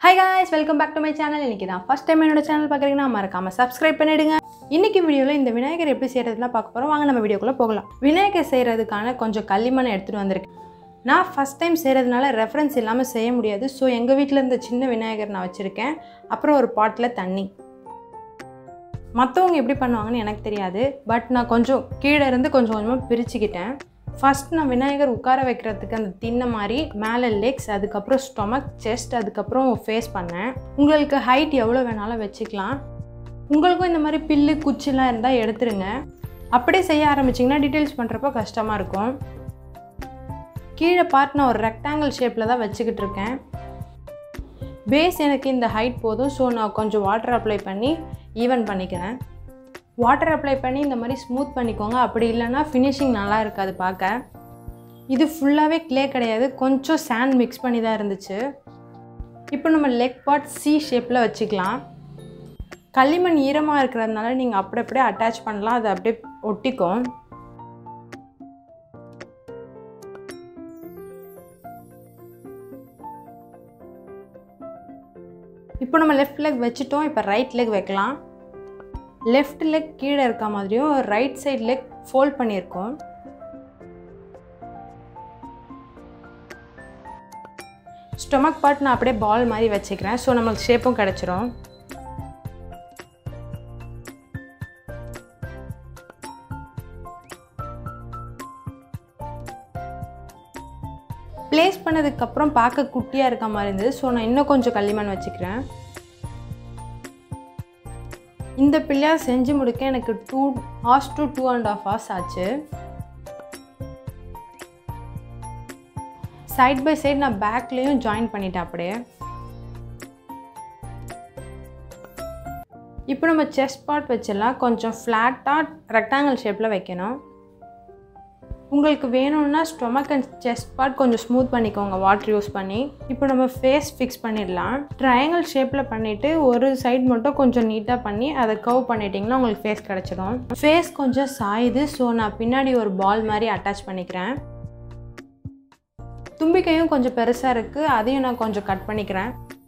hi guys welcome back to my channel இன்றைக்கி தான் first time என்னோட சேனல் பார்க்குறீங்கன்னா மறக்காமல் சப்ஸ்கிரைப் பண்ணிவிடுங்க இன்றைக்கி வீடியோவில் இந்த விநாயகர் எப்படி செய்கிறதுலாம் பார்க்க போகிறோம் வாங்க நம்ம வீடியோக்குள்ளே போகலாம் விநாயகர் செய்கிறதுக்கான கொஞ்சம் களிமண்ணை எடுத்துகிட்டு வந்திருக்கேன் நான் ஃபஸ்ட் டைம் செய்கிறதுனால ரெஃபரன்ஸ் இல்லாமல் செய்ய முடியாது ஸோ எங்கள் வீட்டில் இருந்த சின்ன விநாயகர் நான் வச்சுருக்கேன் அப்புறம் ஒரு பாட்டில் தண்ணி மற்றவங்க எப்படி பண்ணுவாங்கன்னு எனக்கு தெரியாது பட் நான் கொஞ்சம் கீழே இருந்து கொஞ்சம் கொஞ்சமாக பிரிச்சுக்கிட்டேன் ஃபஸ்ட் நான் விநாயகர் உட்கார வைக்கிறதுக்கு அந்த தின்ன மாதிரி மேலே லெக்ஸ் அதுக்கப்புறம் ஸ்டொமக் செஸ்ட் அதுக்கப்புறம் ஃபேஸ் பண்ணேன் உங்களுக்கு ஹைட் எவ்வளோ வேணாலும் வச்சுக்கலாம் உங்களுக்கும் இந்த மாதிரி பில்லு குச்சிலாம் இருந்தால் எடுத்துருங்க அப்படியே செய்ய ஆரம்பிச்சிங்கன்னா டீட்டெயில்ஸ் பண்ணுறப்போ கஷ்டமாக இருக்கும் கீழே பார்ட் நான் ஒரு ரெக்டாங்கிள் ஷேப்பில் தான் வச்சுக்கிட்டு இருக்கேன் பேஸ் எனக்கு இந்த ஹைட் போதும் ஸோ நான் கொஞ்சம் வாட்டர் அப்ளை பண்ணி ஈவன் பண்ணிக்கிறேன் வாட்டர் அப்ளை பண்ணி இந்த மாதிரி ஸ்மூத் பண்ணிக்கோங்க அப்படி இல்லைன்னா ஃபினிஷிங் நல்லா இருக்காது பார்க்க இது ஃபுல்லாகவே க்ளே கிடையாது கொஞ்சம் சாண்ட் மிக்ஸ் பண்ணி தான் இருந்துச்சு இப்போ நம்ம லெக் பார்ட் சி ஷேப்பில் வச்சுக்கலாம் களிமண் ஈரமாக இருக்கிறதுனால நீங்கள் அப்படி அப்படியே அட்டாச் பண்ணலாம் அது அப்படியே ஒட்டிக்கும் இப்போ நம்ம லெஃப்ட் லெக் வச்சுட்டோம் இப்போ ரைட் லெக் வைக்கலாம் லெஃப்ட் லெக் கீழே இருக்க மாதிரியும் ரைட் சைட் லெக் ஃபோல்ட் பண்ணியிருக்கோம் ஸ்டொமக் பார்ட் நான் அப்படியே பால் மாதிரி வச்சுக்கிறேன் ஸோ நம்மளுக்கு ஷேப்பும் கிடச்சிரும் ப்ளேஸ் பண்ணதுக்கப்புறம் பார்க்க குட்டியாக இருக்க மாதிரி இருந்தது ஸோ நான் இன்னும் கொஞ்சம் களிமண் வச்சுக்கிறேன் இந்த பிள்ளையார் செஞ்சு முடிக்க எனக்கு two hours to two and half hours ஆச்சு சைட் பை சைட் நான் பேக்லேயும் ஜாயின் பண்ணிட்டேன் அப்படியே இப்போ நம்ம செஸ்ட் பார்ட் வச்சிடலாம் கொஞ்சம் ஃப்ளாட்டாக ரெக்டாங்கிள் ஷேப்பில் வைக்கணும் உங்களுக்கு வேணும்னா ஸ்டொமக் அண்ட் செஸ்ட் பார்ட் கொஞ்சம் ஸ்மூத் பண்ணிக்கோங்க வாட்டர் யூஸ் பண்ணி இப்போ நம்ம ஃபேஸ் ஃபிக்ஸ் பண்ணிடலாம் ட்ரையாங்கிள் ஷேப்பில் பண்ணிவிட்டு ஒரு சைடு மட்டும் கொஞ்சம் நீட்டாக பண்ணி அதை கவ் பண்ணிட்டீங்கன்னா உங்களுக்கு ஃபேஸ் கிடச்சிடும் ஃபேஸ் கொஞ்சம் சாயுது ஸோ நான் பின்னாடி ஒரு பால் மாதிரி அட்டாச் பண்ணிக்கிறேன் தும்பிக்கையும் கொஞ்சம் பெருசாக இருக்குது அதையும் நான் கொஞ்சம் கட் பண்ணிக்கிறேன்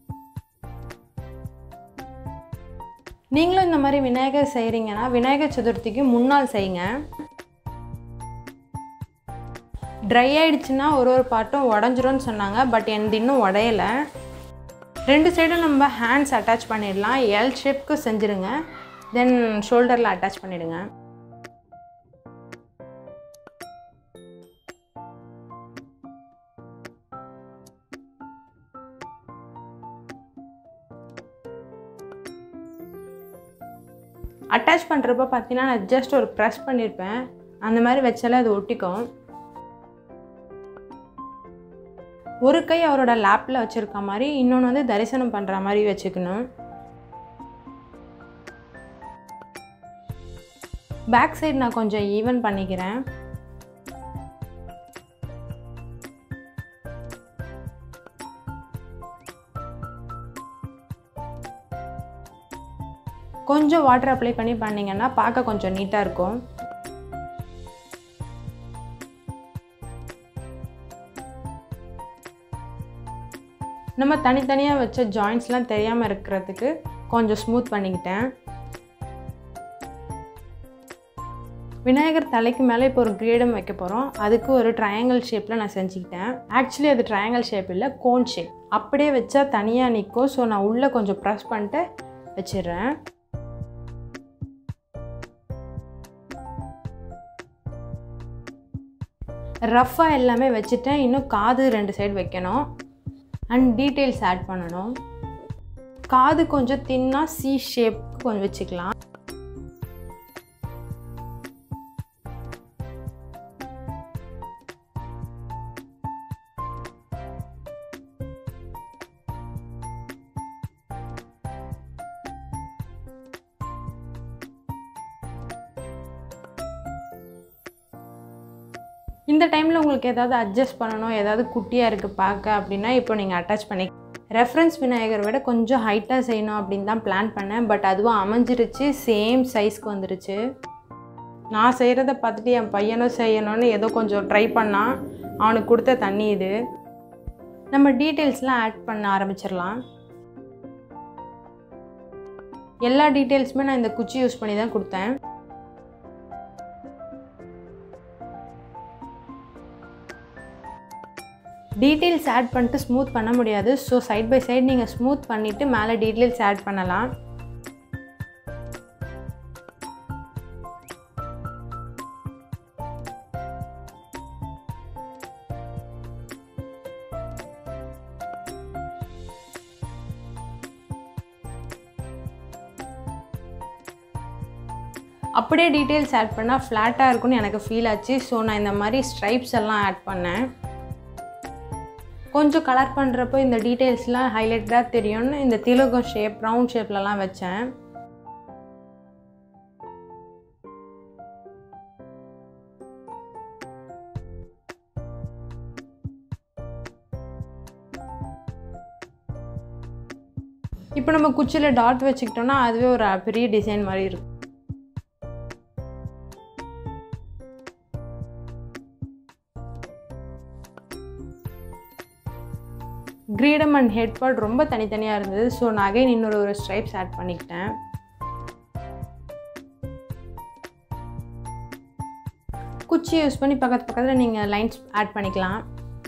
நீங்களும் இந்த மாதிரி விநாயகர் செய்கிறீங்கன்னா விநாயகர் சதுர்த்திக்கு முன்னால் செய்யுங்க ட்ரை ஆகிடுச்சுன்னா ஒரு ஒரு பாட்டும் உடஞ்சிரும்னு சொன்னாங்க பட் எனது இன்னும் உடையலை ரெண்டு சைடும் நம்ம ஹேண்ட்ஸ் அட்டாச் பண்ணிடலாம் எல் ஷேப்க்கு செஞ்சுருங்க தென் ஷோல்டரில் அட்டாச் பண்ணிவிடுங்க அட்டாச் பண்ணுறப்ப பார்த்தீங்கன்னா நான் ஜஸ்ட் ஒரு ப்ரெஸ் பண்ணியிருப்பேன் அந்த மாதிரி வச்சாலே அது ஒட்டிக்கும் ஒரு கை அவரோட லேப்பில் வச்சுருக்க மாதிரி இன்னொன்று வந்து தரிசனம் பண்ணுற மாதிரி வச்சுக்கணும் பேக் சைடு நான் கொஞ்சம் ஈவன் பண்ணிக்கிறேன் கொஞ்சம் வாட்டர் அப்ளை பண்ணி பண்ணிங்கன்னா பார்க்க கொஞ்சம் நீட்டாக இருக்கும் நம்ம தனித்தனியாக வச்ச ஜாயின்ஸ்லாம் தெரியாமல் இருக்கிறதுக்கு கொஞ்சம் ஸ்மூத் பண்ணிக்கிட்டேன் விநாயகர் தலைக்கு மேலே இப்போ ஒரு கிரீடம் வைக்க போகிறோம் அதுக்கு ஒரு ட்ரையாங்கிள் ஷேப்பில் நான் செஞ்சுக்கிட்டேன் ஆக்சுவலி அது ட்ரையாங்கிள் ஷேப் இல்லை கோன் ஷேப் அப்படியே வச்சா தனியாக நிற்கும் ஸோ நான் உள்ளே கொஞ்சம் ப்ரெஸ் பண்ணிட்டு வச்சிடுறேன் ரஃப்பாக எல்லாமே வச்சுட்டேன் இன்னும் காது ரெண்டு சைடு வைக்கணும் அண்ட் டீட்டெயில்ஸ் ஆட் பண்ணணும் காது கொஞ்சம் தின்னாக சி ஷேப் கொஞ்சம் வச்சுக்கலாம் இந்த டைமில் உங்களுக்கு ஏதாவது அட்ஜஸ்ட் பண்ணணும் ஏதாவது குட்டியாக இருக்குது பார்க்க அப்படின்னா இப்போ நீங்கள் அட்டாச் பண்ணி ரெஃபரன்ஸ் விநாயகர் விட கொஞ்சம் ஹைட்டாக செய்யணும் அப்படின்னு தான் பிளான் பண்ணேன் பட் அதுவும் அமைஞ்சிருச்சு சேம் சைஸ்க்கு வந்துருச்சு நான் செய்கிறத பார்த்துட்டு என் பையனும் செய்யணும்னு ஏதோ கொஞ்சம் ட்ரை பண்ணான் அவனுக்கு கொடுத்த தண்ணி இது நம்ம டீட்டெயில்ஸ்லாம் ஆட் பண்ண ஆரம்பிச்சிடலாம் எல்லா டீட்டெயில்ஸுமே நான் இந்த குச்சி யூஸ் பண்ணி தான் கொடுத்தேன் டீட்டெயில்ஸ் ஆட் பண்ணிட்டு ஸ்மூத் பண்ண முடியாது ஸோ சைட் பை சைடு நீங்கள் ஸ்மூத் பண்ணிவிட்டு மேலே டீட்டெயில்ஸ் ஆட் பண்ணலாம் அப்படியே டீட்டெயில்ஸ் ஆட் பண்ணால் ஃப்ளாட்டாக இருக்கும்னு எனக்கு ஃபீல் ஆச்சு ஸோ நான் இந்த மாதிரி ஸ்ட்ரைப்ஸ் எல்லாம் ஆட் பண்ணேன் கொஞ்சம் கலர் பண்ணுறப்போ இந்த டீட்டெயில்ஸ்லாம் ஹைலைட்டடாக தெரியும்னு இந்த திலகம் ஷேப் ரவுண்ட் ஷேப்லலாம் வச்சேன் இப்போ நம்ம குச்சியில் டாட் வச்சுக்கிட்டோம்னா அதுவே ஒரு பெரிய டிசைன் மாதிரி இருக்கும் கிரீடம் அண்ட் ஹெட் பார்ட் ரொம்ப தனித்தனியாக இருந்தது ஸோ நான் அகைன் இன்னொரு ஒரு ஸ்ட்ரைப்ஸ் ஆட் பண்ணிக்கிட்டேன் குச்சி யூஸ் பண்ணி பக்கத்து பக்கத்தில் நீங்கள் லைன்ஸ் ஆட் பண்ணிக்கலாம்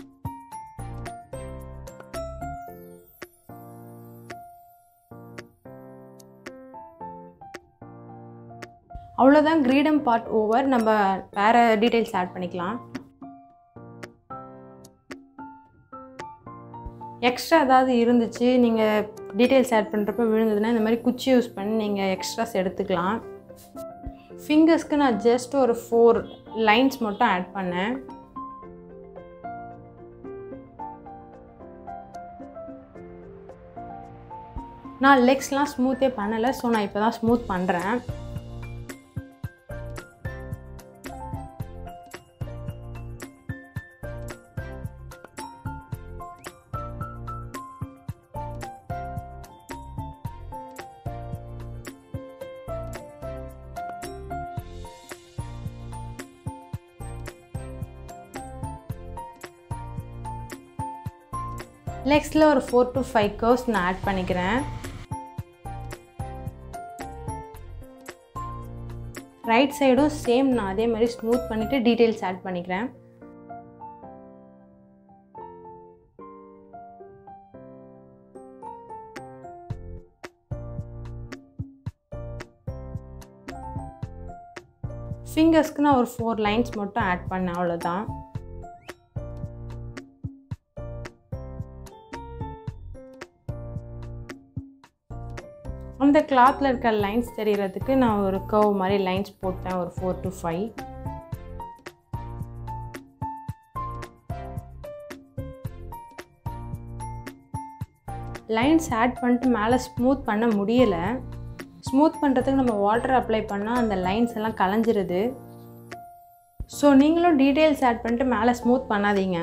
அவ்வளோதான் கிரீடம் பார்ட் ஓவர் நம்ம வேறு டீட்டெயில்ஸ் ஆட் பண்ணிக்கலாம் எக்ஸ்ட்ரா ஏதாவது இருந்துச்சு நீங்கள் டீட்டெயில்ஸ் ஆட் பண்ணுறப்ப விழுந்ததுன்னா இந்த மாதிரி குச்சி யூஸ் பண்ணி நீங்கள் எக்ஸ்ட்ராஸ் எடுத்துக்கலாம் ஃபிங்கர்ஸ்க்கு நான் ஜஸ்ட் ஒரு ஃபோர் லைன்ஸ் மட்டும் ஆட் பண்ணேன் நான் லெக்ஸ்லாம் ஸ்மூத்தே பண்ணலை ஸோ நான் இப்போ தான் ஸ்மூத் பண்ணுறேன் லெக்ஸில் ஒரு ஃபோர் டு ஃபைவ் கர்வ்ஸ் நான் ஆட் பண்ணிக்கிறேன் ரைட் சைடும் சேம் நான் அதே மாதிரி ஸ்மூத் பண்ணிவிட்டு டீட்டெயில்ஸ் ஆட் பண்ணிக்கிறேன் ஃபிங்கர்ஸ்க்கு நான் ஒரு ஃபோர் லைன்ஸ் மட்டும் ஆட் பண்ணேன் அவ்வளோதான் அந்த கிளாத்தில் இருக்க லைன்ஸ் தெரியறதுக்கு நான் ஒரு கர்வ் மாதிரி லைன்ஸ் போட்டேன் ஒரு four to five lines add பண்ணிட்டு மேலே ஸ்மூத் பண்ண முடியலை ஸ்மூத் பண்ணுறதுக்கு நம்ம வாட்டர் அப்ளை பண்ணால் அந்த லைன்ஸ் எல்லாம் கலைஞ்சிருது ஸோ நீங்களும் டீட்டெயில்ஸ் ஆட் பண்ணிட்டு மேலே ஸ்மூத் பண்ணாதீங்க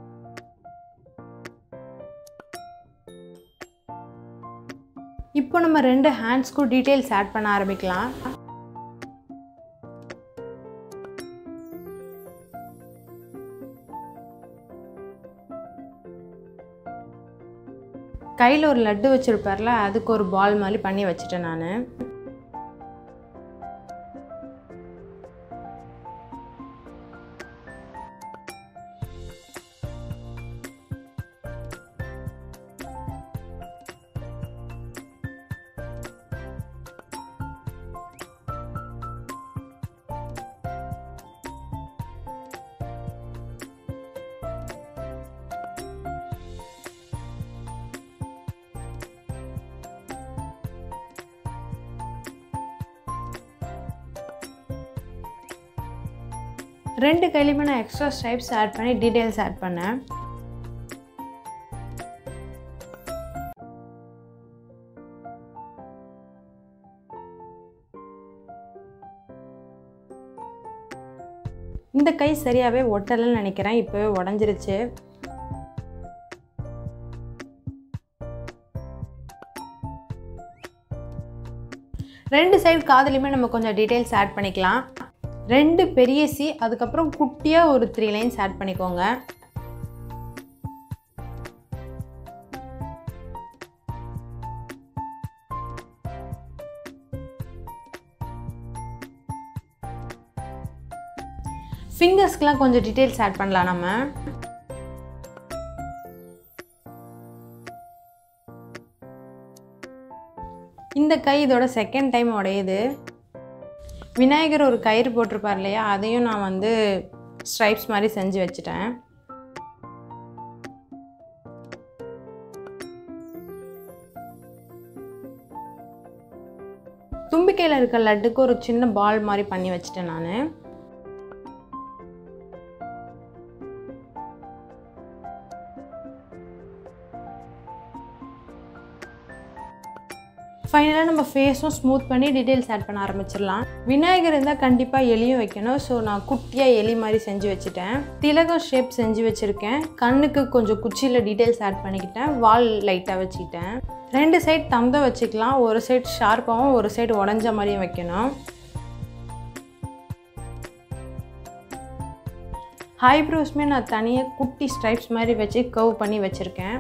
இப்போ நம்ம ரெண்டு ஹேண்ட்ஸ்க்கும் டீட்டெயில்ஸ் ஆட் பண்ண ஆரம்பிக்கலாம் கையில் ஒரு லட்டு வச்சுருப்பார்ல அதுக்கு ஒரு பால் மாதிரி பண்ணி வச்சுட்டேன் நான் ரெண்டு கையிலையுமே நான் எக்ஸ்ட்ரா ஸ்ட்ரைப்ஸ் ஆட் பண்ணி டீட்டெயில்ஸ் ஆட் பண்ணேன் இந்த கை சரியாகவே ஒட்டலைன்னு நினைக்கிறேன் இப்போவே உடஞ்சிருச்சு ரெண்டு சைடு காதுலையுமே நம்ம கொஞ்சம் டீட்டெயில்ஸ் ஆட் பண்ணிக்கலாம் ரெண்டு பெரிய சி அதுக்கப்புறம் குட்டியாக ஒரு த்ரீ லைன்ஸ் ஆட் பண்ணிக்கோங்க ஃபிங்கர்ஸ்க்கெலாம் கொஞ்சம் டீட்டெயில்ஸ் ஆட் பண்ணலாம் நம்ம இந்த கை இதோட செகண்ட் டைம் உடையுது விநாயகர் ஒரு கயிறு போட்டிருப்பார் இல்லையா அதையும் நான் வந்து ஸ்ட்ரைப்ஸ் மாதிரி செஞ்சு வச்சுட்டேன் தும்பிக்கையில் இருக்க லட்டுக்கு ஒரு சின்ன பால் மாதிரி பண்ணி வச்சுட்டேன் நான் ஃபைனலாக நம்ம ஃபேஸும் ஸ்மூத் பண்ணி டீட்டெயில்ஸ் ஆட் பண்ண ஆரம்பிச்சிடலாம் விநாயகர் இருந்தால் கண்டிப்பாக எலியும் வைக்கணும் ஸோ நான் குட்டியாக எலி மாதிரி செஞ்சு வச்சுட்டேன் திலகம் ஷேப் செஞ்சு வச்சுருக்கேன் கண்ணுக்கு கொஞ்சம் குச்சியில் டீட்டெயில்ஸ் ஆட் பண்ணிக்கிட்டேன் வால் லைட்டாக வச்சுக்கிட்டேன் ரெண்டு சைடு தந்தம் வச்சுக்கலாம் ஒரு சைடு ஷார்ப்பாகவும் ஒரு சைடு உடஞ்ச மாதிரியும் வைக்கணும் ஹைப்ரோஸ்மே நான் தனியாக குட்டி ஸ்ட்ரைப்ஸ் மாதிரி வச்சு கவ் பண்ணி வச்சுருக்கேன்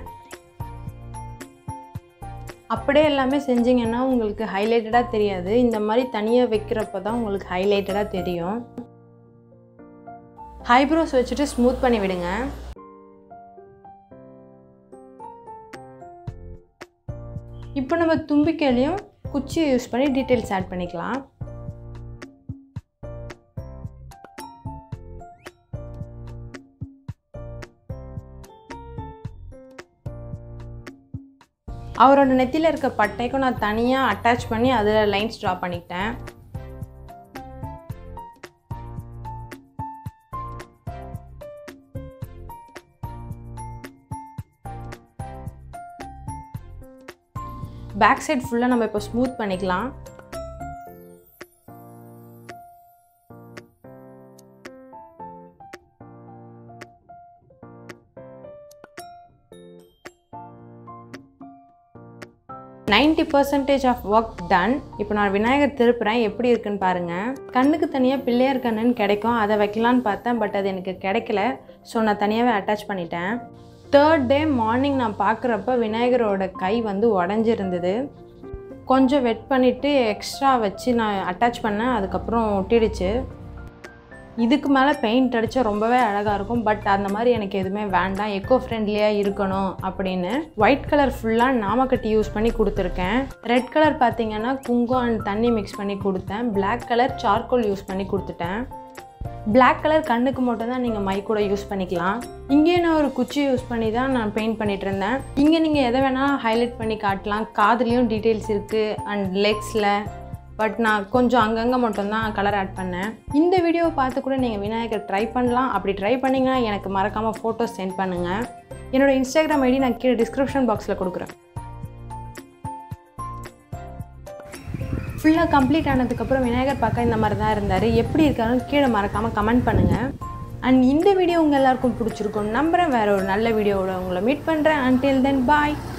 அப்படியே எல்லாமே செஞ்சிங்கன்னா உங்களுக்கு ஹைலைட்டடாக தெரியாது இந்த மாதிரி தனியாக வைக்கிறப்ப தான் உங்களுக்கு ஹைலைட்டடாக தெரியும் ஹைப்ரோஸ் வச்சுட்டு ஸ்மூத் பண்ணி விடுங்க இப்போ நம்ம தும்பிக்கையிலையும் குச்சியை யூஸ் பண்ணி டீட்டெயில்ஸ் ஆட் பண்ணிக்கலாம் அவரோட நெத்தியில் இருக்க பட்டைக்கும் நான் தனியாக அட்டாச் பண்ணி அதில் லைன்ஸ் ட்ரா பண்ணிக்கிட்டேன் பேக் சைட் ஃபுல்லாக நம்ம இப்போ ஸ்மூத் பண்ணிக்கலாம் ninety percentage of work done இப்போ நான் விநாயகர் திருப்புறேன் எப்படி இருக்குன்னு பாருங்கள் கண்ணுக்கு தனியாக பிள்ளையார் கண்ணுன்னு கிடைக்கும் அதை வைக்கலான்னு பார்த்தேன் பட் அது எனக்கு கிடைக்கல ஸோ நான் தனியாகவே அட்டாச் பண்ணிட்டேன் தேர்ட் டே மார்னிங் நான் பார்க்குறப்ப விநாயகரோட கை வந்து உடஞ்சிருந்தது கொஞ்சம் வெட் பண்ணிவிட்டு எக்ஸ்ட்ரா வச்சு நான் அட்டாச் பண்ணேன் அதுக்கப்புறம் ஒட்டிடுச்சு இதுக்கு மேலே பெயிண்ட் அடித்தா ரொம்பவே அழகாக இருக்கும் பட் அந்த மாதிரி எனக்கு எதுவுமே வேண்டாம் எக்கோ ஃப்ரெண்ட்லியாக இருக்கணும் அப்படின்னு ஒயிட் கலர் ஃபுல்லாக நாமக்கட்டி யூஸ் பண்ணி கொடுத்துருக்கேன் ரெட் கலர் பார்த்தீங்கன்னா குங்குமம் அண்ட் தண்ணி மிக்ஸ் பண்ணி கொடுத்தேன் பிளாக் கலர் சார்கோல் யூஸ் பண்ணி கொடுத்துட்டேன் பிளாக் கலர் கண்ணுக்கு மட்டும் தான் நீங்கள் மை கூட யூஸ் பண்ணிக்கலாம் இங்கே நான் ஒரு குச்சி யூஸ் பண்ணி தான் நான் பெயிண்ட் பண்ணிட்டு இருந்தேன் இங்கே நீங்கள் எதை வேணால் ஹைலைட் பண்ணி காட்டலாம் காதுலேயும் டீட்டெயில்ஸ் இருக்குது அண்ட் லெக்ஸில் பட் நான் கொஞ்சம் அங்கங்கே மட்டும்தான் கலர் ஆட் பண்ணேன் இந்த வீடியோவை பார்த்து கூட நீங்கள் விநாயகர் ட்ரை பண்ணலாம் அப்படி ட்ரை பண்ணிங்கன்னா எனக்கு மறக்காமல் ஃபோட்டோஸ் சென்ட் பண்ணுங்கள் என்னோடய இன்ஸ்டாகிராம் ஐடி நான் கீழே டிஸ்கிரிப்ஷன் பாக்ஸில் கொடுக்குறேன் ஃபுல்லாக கம்ப்ளீட் ஆனதுக்கப்புறம் விநாயகர் பார்க்க இந்த மாதிரி தான் இருந்தார் எப்படி இருக்காருன்னு கீழே மறக்காமல் கமெண்ட் பண்ணுங்கள் அண்ட் இந்த வீடியோ உங்கள் எல்லாருக்கும் பிடிச்சிருக்கும் நம்புகிறேன் வேறு ஒரு நல்ல வீடியோவோட உங்களை மீட் பண்ணுறேன் அன்டில் தென் பாய்